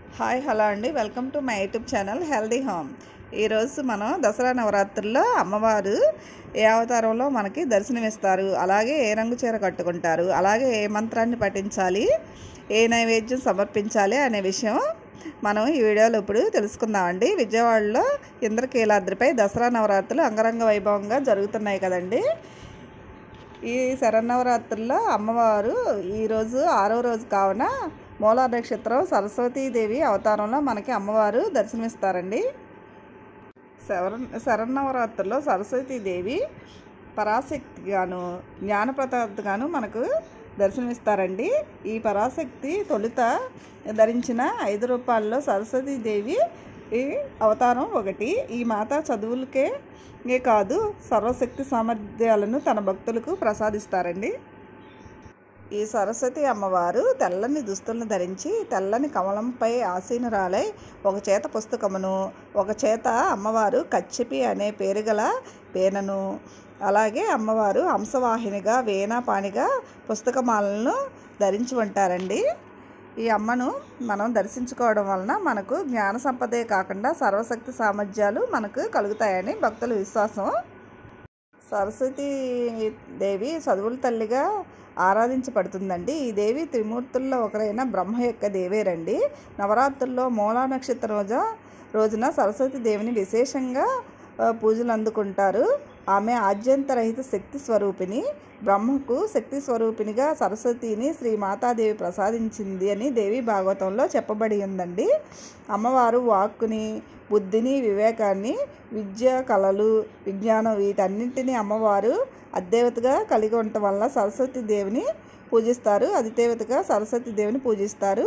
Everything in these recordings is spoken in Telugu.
హాయ్ హలో అండి welcome to my YouTube channel healthy home ఈరోజు మనం దసరా నవరాత్రుల్లో అమ్మవారు ఏ అవతారంలో మనకి దర్శనమిస్తారు అలాగే ఏ రంగు చీర కట్టుకుంటారు అలాగే ఏ మంత్రాన్ని పఠించాలి ఏ నైవేద్యం సమర్పించాలి అనే విషయం మనం ఈ వీడియోలో ఇప్పుడు తెలుసుకుందామండి విజయవాడలో ఇంద్రకీలాద్రిపై దసరా నవరాత్రులు అంగరంగ వైభవంగా జరుగుతున్నాయి కదండి ఈ శరన్నవరాత్రుల్లో అమ్మవారు ఈరోజు ఆరో రోజు కావున మూలా నక్షత్రం సరస్వతీదేవి అవతారంలో మనకి అమ్మవారు దర్శనమిస్తారండి శర శరన్నవరాత్రుల్లో సరస్వతీదేవి పరాశక్తిగాను జ్ఞానప్రదాతగాను మనకు దర్శనమిస్తారండి ఈ పరాశక్తి తొలుత ధరించిన ఐదు రూపాయల్లో సరస్వతీదేవి ఈ అవతారం ఒకటి ఈ మాత చదువులకే ఏ కాదు సర్వశక్తి సామర్థ్యాలను తన భక్తులకు ప్రసాదిస్తారండి ఈ సరస్వతి అమ్మవారు తెల్లని దుస్తులను ధరించి తెల్లని కమలంపై ఆసీనురాలై ఒక చేత పుస్తకమును ఒక చేత అమ్మవారు కచ్చిపి అనే పేరు గల పేనను అలాగే అమ్మవారు హంసవాహినిగా వేణాపాణిగా పుస్తకమాలను ధరించి ఉంటారండి ఈ అమ్మను మనం దర్శించుకోవడం వలన మనకు జ్ఞాన సంపదే కాకుండా సర్వశక్తి సామర్థ్యాలు మనకు కలుగుతాయని భక్తుల విశ్వాసం సరస్వతీ దేవి చదువుల తల్లిగా ఆరాధించబడుతుందండి ఈ దేవి త్రిమూర్తుల్లో ఒకరైన బ్రహ్మ యొక్క దేవేరండి నవరాత్రుల్లో మూలా నక్షత్రం రోజు రోజున సరస్వతి దేవిని విశేషంగా ఆ, పూజలు అందుకుంటారు ఆమె ఆద్యంతరహిత శక్తి స్వరూపిణి బ్రహ్మకు శక్తి స్వరూపిణిగా సరస్వతిని శ్రీ మాతాదేవి ప్రసాదించింది అని దేవి భాగవతంలో చెప్పబడి ఉందండి అమ్మవారు వాక్కుని బుద్ధిని వివేకాన్ని విద్య కళలు విజ్ఞానం వీటన్నింటినీ అమ్మవారు అద్దేవతగా కలిగి ఉండటం వల్ల సరస్వతి దేవిని పూజిస్తారు అధిదేవతగా సరస్వతి దేవిని పూజిస్తారు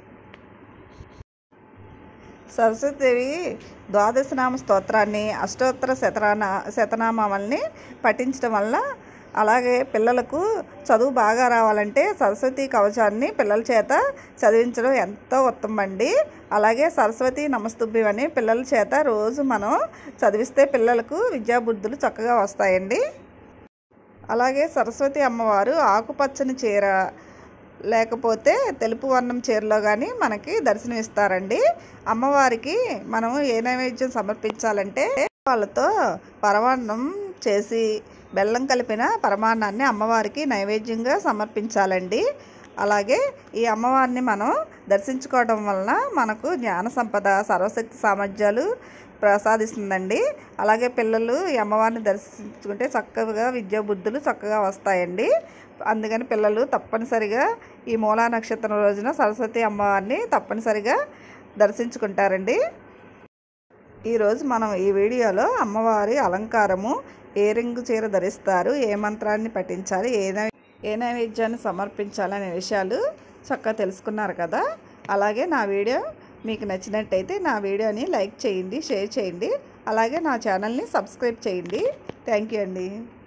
సరస్వతీదేవి ద్వాదశనామ స్తోత్రాన్ని అష్టోత్తర శతనామ శతనామాలని పఠించడం వల్ల అలాగే పిల్లలకు చదువు బాగా రావాలంటే సరస్వతి కవచాన్ని పిల్లల చేత చదివించడం ఎంతో ఉత్తమండి అలాగే సరస్వతి నమస్తుభ్యం అని పిల్లల చేత రోజు మనం చదివిస్తే పిల్లలకు విద్యాబుద్ధులు చక్కగా వస్తాయండి అలాగే సరస్వతి అమ్మవారు ఆకుపచ్చని చీర లేకపోతే తెలుపు వర్ణం చీరలో కానీ మనకి దర్శనమిస్తారండి అమ్మవారికి మనం ఏ నైవేద్యం సమర్పించాలంటే వాళ్ళతో పరమాన్నం చేసి బెల్లం కలిపిన పరమాన్నాన్ని అమ్మవారికి నైవేద్యంగా సమర్పించాలండి అలాగే ఈ అమ్మవారిని మనం దర్శించుకోవడం వలన మనకు జ్ఞాన సంపద సర్వశక్తి సామర్థ్యాలు ప్రసాదిస్తుందండి అలాగే పిల్లలు ఈ అమ్మవారిని దర్శించుకుంటే చక్కగా విద్యా బుద్ధులు చక్కగా వస్తాయండి అందుకని పిల్లలు తప్పనిసరిగా ఈ మూలా నక్షత్రం రోజున సరస్వతి అమ్మవారిని తప్పనిసరిగా దర్శించుకుంటారండి ఈరోజు మనం ఈ వీడియోలో అమ్మవారి అలంకారము ఏ రింగు చీర ధరిస్తారు ఏ మంత్రాన్ని పఠించాలి ఏ నై- ఏ నైవేద్యాన్ని సమర్పించాలి అనే విషయాలు చక్కగా తెలుసుకున్నారు కదా అలాగే నా వీడియో మీకు నచ్చినట్టయితే నా వీడియోని లైక్ చేయండి షేర్ చేయండి అలాగే నా ఛానల్ని సబ్స్క్రైబ్ చేయండి థ్యాంక్ యూ అండి